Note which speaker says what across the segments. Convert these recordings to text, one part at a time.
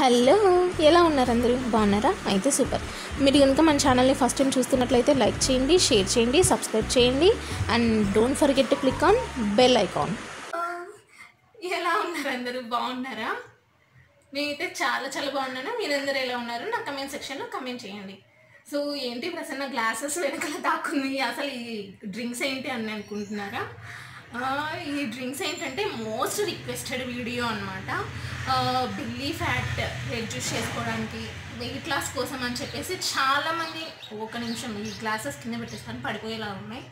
Speaker 1: hello ఎలా ఉన్నారు అందరూ బాగున్నారా అయితే సూపర్ మీరు కనుక మన ఛానల్ని ఫస్ట్ టైం చూస్తున్నట్లయితే లైక్ చేయండి షేర్ చేయండి సబ్స్క్రైబ్ చేయండి and don't forget to click on bell icon ఎలా ఉన్నారు అందరూ బాగున్నారా నేనైతే చాలా చాలా బాగున్నాను మీరందరూ ఎలా ఉన్నారు నా కమెంట్ సెక్షన్లో కమెంట్ చేయండి సో ఏంటి ప్రసన్న గ్లాసెస్ వెనకాల దాక్కుంది అసలు ఈ డ్రింక్స్ ఏంటి అని అనుకుంటున్నారా ఆ, ఈ డ్రింక్స్ ఏంటంటే మోస్ట్ రిక్వెస్టెడ్ వీడియో అనమాట బిల్లీ ఫ్యాట్ రెడ్యూస్ చేసుకోవడానికి వెయిట్ లాస్ కోసం అని చెప్పేసి చాలామంది ఒక నిమిషం ఈ గ్లాసెస్ కింద పెట్టేస్తాను పడిపోయేలా ఉన్నాయి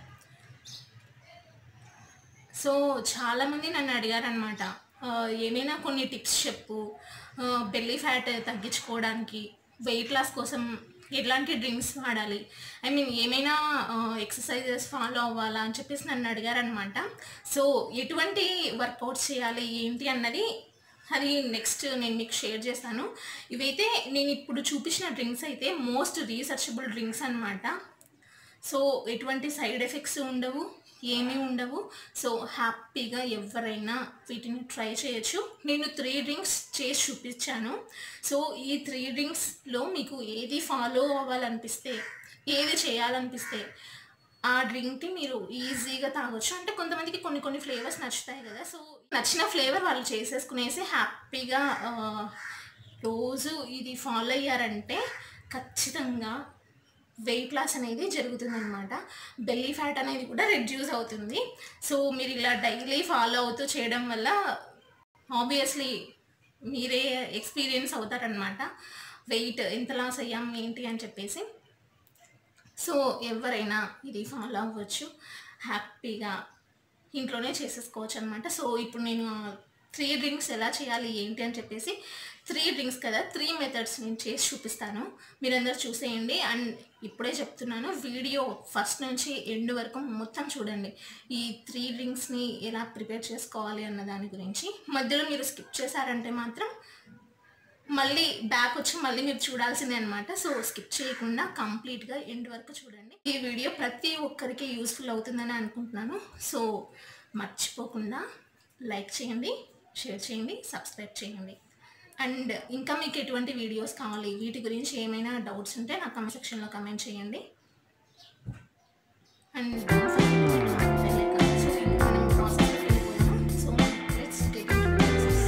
Speaker 1: సో చాలామంది నన్ను అడిగారనమాట ఏమైనా కొన్ని టిప్స్ చెప్పు బెల్లీ ఫ్యాట్ తగ్గించుకోవడానికి వెయిట్ లాస్ కోసం ఎట్లాంటి డ్రింక్స్ వాడాలి ఐ మీన్ ఏమైనా ఎక్సర్సైజెస్ ఫాలో అవ్వాలా అని చెప్పేసి నన్ను అడిగారనమాట సో ఎటువంటి వర్కౌట్స్ చేయాలి ఏంటి అన్నది అది నెక్స్ట్ నేను మీకు షేర్ చేస్తాను ఇవైతే నేను ఇప్పుడు చూపించిన డ్రింక్స్ అయితే మోస్ట్ రీసెర్చబుల్ డ్రింక్స్ అనమాట సో ఎటువంటి సైడ్ ఎఫెక్ట్స్ ఉండవు ఏమీ ఉండవు సో హ్యాపీగా ఎవరైనా వీటిని ట్రై చేయొచ్చు నేను త్రీ డ్రింక్స్ చేసి చూపించాను సో ఈ త్రీ డ్రింక్స్లో మీకు ఏది ఫాలో అవ్వాలనిపిస్తే ఏది చేయాలనిపిస్తే ఆ డ్రింక్ని మీరు ఈజీగా తాగొచ్చు అంటే కొంతమందికి కొన్ని కొన్ని ఫ్లేవర్స్ నచ్చుతాయి కదా సో నచ్చిన ఫ్లేవర్ వాళ్ళు చేసేసుకునేసి హ్యాపీగా ఆ, రోజు ఇది ఫాలో అయ్యారంటే ఖచ్చితంగా వెయిట్ లాస్ అనేది జరుగుతుందన్నమాట బెల్లీ ఫ్యాట్ అనేది కూడా రెడ్యూస్ అవుతుంది సో మీరు ఇలా డైలీ ఫాలో అవుతూ చేయడం వల్ల ఆబ్వియస్లీ మీరే ఎక్స్పీరియన్స్ అవుతారనమాట వెయిట్ ఎంత లాస్ అయ్యాం ఏంటి అని చెప్పేసి సో ఎవరైనా ఇది ఫాలో అవ్వచ్చు హ్యాపీగా ఇంట్లోనే చేసేసుకోవచ్చు అనమాట సో ఇప్పుడు నేను త్రీ డ్రింక్స్ ఎలా చేయాలి ఏంటి అని చెప్పేసి త్రీ డ్రింక్స్ కదా త్రీ మెథడ్స్ నేను చేసి చూపిస్తాను మీరందరూ చూసేయండి అండ్ ఇప్పుడే చెప్తున్నాను వీడియో ఫస్ట్ నుంచి ఎండ్ వరకు మొత్తం చూడండి ఈ త్రీ డ్రింక్స్ని ఎలా ప్రిపేర్ చేసుకోవాలి అన్న దాని గురించి మధ్యలో మీరు స్కిప్ చేశారంటే మాత్రం మళ్ళీ బ్యాక్ వచ్చి మళ్ళీ మీరు చూడాల్సిందే అనమాట సో స్కిప్ చేయకుండా కంప్లీట్గా ఎండ్ వరకు చూడండి ఈ వీడియో ప్రతి ఒక్కరికి యూస్ఫుల్ అవుతుందని అనుకుంటున్నాను సో మర్చిపోకుండా లైక్ చేయండి షేర్ చేయండి సబ్స్క్రైబ్ చేయండి అండ్ ఇంకా మీకు ఎటువంటి వీడియోస్ కావాలి వీటి గురించి ఏమైనా డౌట్స్ ఉంటే నా కమెంట్ సెక్షన్లో కమెంట్ చేయండి అండ్ సో ఇంకా మనం ప్రాసెస్లోకి వెళ్ళిపోదాం so let's get in process